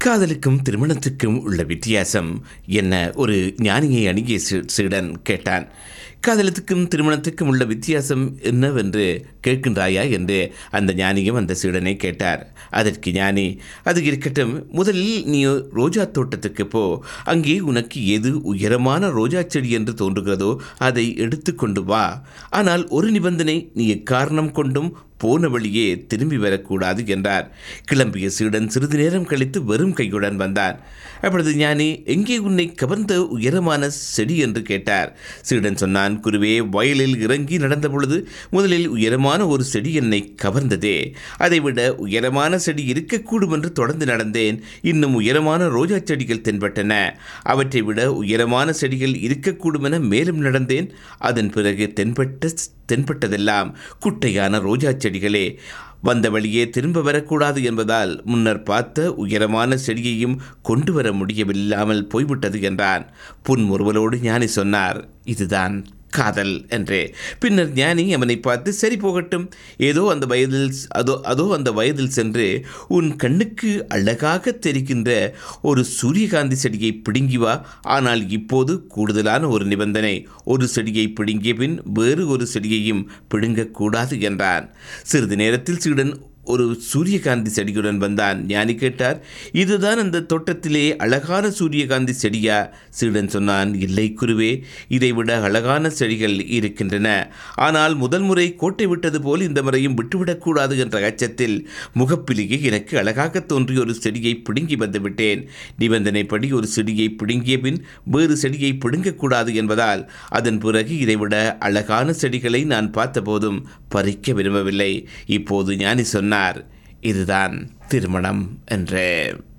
காதலுக்கும் திருமணத்துக்கும் உள்ள வித்தியாசம் என்ன ஒரு ஞானியை அணுகிய சீ- சீடன் கேட்டான் காதலுக்கும் திருமணத்துக்கும் உள்ள வித்தியாசம் என்னவென்று கேட்கின்றாயா என்று அந்த ஞானியும் அந்த சீடனை கேட்டார் அதற்கு ஞானி அது இருக்கட்டும் முதலில் நீ ரோஜா தோட்டத்துக்கு போ அங்கே உனக்கு எது உயரமான ரோஜா செடி என்று தோன்றுகிறதோ அதை எடுத்துக்கொண்டு வா ஆனால் ஒரு நிபந்தனை நீ எக்காரணம் கொண்டும் போன வழியே திரும்பி வரக்கூடாது என்றார் கிளம்பிய சீடன் சிறிது நேரம் கழித்து வெறும் கையுடன் வந்தான் அப்பொழுது ஞானி எங்கே உன்னை கவர்ந்த உயரமான செடி என்று கேட்டார் சீடன் சொன்னான் குருவே வயலில் இறங்கி நடந்த பொழுது முதலில் உயரமான ஒரு செடி என்னை கவர்ந்ததே அதைவிட உயரமான செடி இருக்கக்கூடும் என்று தொடர்ந்து நடந்தேன் இன்னும் உயரமான ரோஜா செடிகள் தென்பட்டன அவற்றை விட உயரமான செடிகள் இருக்கக்கூடும் என மேலும் நடந்தேன் அதன் பிறகு தென்பட்ட தென்பட்டதெல்லாம் குட்டையான ரோஜா செடிகளே வந்த வழியே திரும்ப வரக்கூடாது என்பதால் முன்னர் பார்த்த உயரமான செடியையும் கொண்டு வர முடியவில்லாமல் போய்விட்டது என்றான் புன்முறுவலோடு ஞானி சொன்னார் இதுதான் காதல் என்றே பின்னர் ஞானி அவனை பார்த்து சரி போகட்டும் ஏதோ அந்த வயதில் அதோ அதோ அந்த வயதில் சென்று உன் கண்ணுக்கு அழகாக தெரிகின்ற ஒரு சூரியகாந்தி செடியை பிடுங்கி வா ஆனால் இப்போது கூடுதலான ஒரு நிபந்தனை ஒரு செடியை பிடுங்கிய பின் வேறு ஒரு செடியையும் பிடுங்கக்கூடாது என்றான் சிறிது நேரத்தில் சீடன் ஒரு சூரியகாந்தி செடியுடன் வந்தான் ஞானி கேட்டார் இதுதான் அந்த தோட்டத்திலே அழகான சூரியகாந்தி செடியா சீடன் சொன்னான் இல்லை குருவே இதைவிட அழகான செடிகள் இருக்கின்றன ஆனால் முதல் முறை கோட்டை விட்டது போல் இந்த முறையும் விட்டுவிடக்கூடாது என்ற அச்சத்தில் முகப்பிலேயே எனக்கு அழகாக தோன்றிய ஒரு செடியை பிடுங்கி வந்துவிட்டேன் நிபந்தனைப்படி ஒரு செடியை பிடுங்கிய பின் வேறு செடியை பிடுங்கக்கூடாது என்பதால் அதன் பிறகு இதைவிட அழகான செடிகளை நான் பார்த்தபோதும் பறிக்க விரும்பவில்லை இப்போது ஞானி சொன்னார் இதுதான் திருமணம் என்று